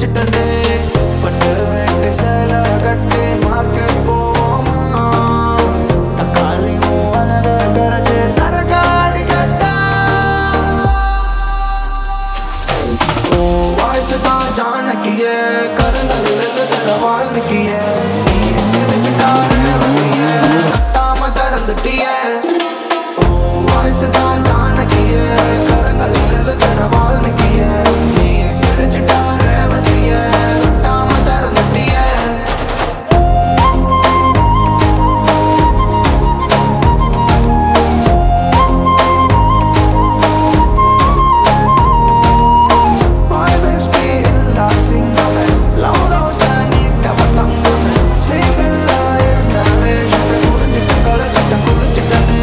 குளிச்சிட்டே பட்டு வேட்டு சேலை கட்டி மார்க்கெட் போவோமா தக்காளியும் வனல கரைச்சு சரக்காடி கட்டா ஓ வாய்ஸ் தான் ஜானகிய கருங்கல்ல தர வாழ்ந்துக்கிய நீ சிரிச்சுட்டாரு வந்திய தட்டாம திறந்துட்டிய ஓ வாய்ஸ் தான் ஜானகிய கருங்கல்ல தர வாழ்ந்துக்கிய நீ சிரிச்சுட்டாரு வந்திய தட்டாம திறந்துட்டிய My best day illa singame Lauro sanita vatangame Singilla irna veshate kurinjita kalachita kulichitane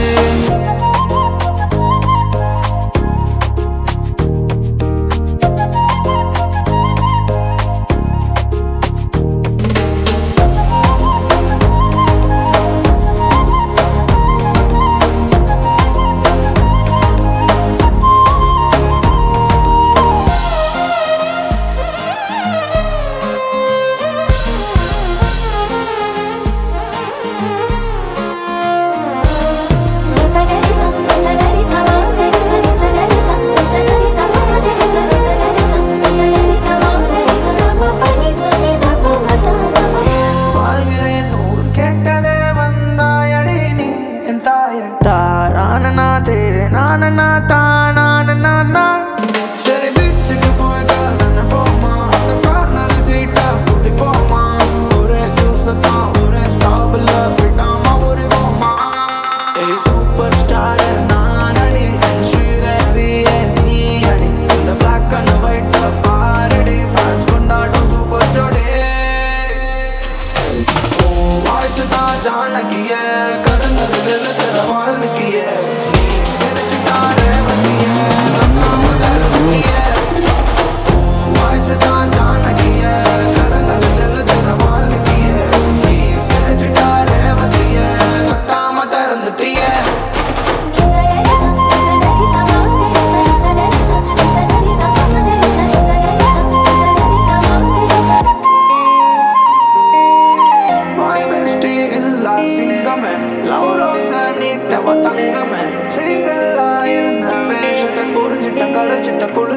నిసగరి సం నిసగరి సమాంతరి సని సగరి సం నిసగరి సమాంతరి సని సగరి సం నిసగరి సమాంతరి సనమ పని సని దప మసనమ வாழ்கிறேன் ஊர் கேட்டதே வந்தாயடி நீ என் தாய தாரானநாதே நானனா தானானனா சரி பீச்சுக்கு போய் காலன போமா அந்த கார்னர் சீட்டா கூட்டி போமா ஒரே ஜூஸ் தான் ஒரே ஸ்டாப்ல விடாம ஒரு போமா ஏய் சூப்பர் ஸ்டார் நானடி என் ஸ்ரீதேவியே நீ அடி இந்த பிளாக் அண்ட் ஒயிட் பாரடி ஃபேன்ஸ் கொண்டாடும் சூப்பர் ஜோடி வாய்ஸ் தான் ஜானகிய கடந்ததில் தர வாழ்க்கைய நீ சிரிச்சுட்டாரே வந்திய தன்னாம தருவிய வாய்ஸ் தான் ஜானகிய கடந்ததில் தர வாழ்க்கைய நீ சிரிச்சுட்டாரே வந்திய தட்டாம திறந்துட்டிய నిసగరి సం నిసగరి సమాంతరి సని సగరి సం నిసగరి సమాంతరి సని సగరి సం నిసగరి సమాంతరి My bestie இல்லா சிங்கமே லவ் ரோஸ நீட்டவ தங்கமே சிங்கிளா இருந்த வேஷத்தை புரிஞ்சிட்ட கலைச்சிட்ட குளி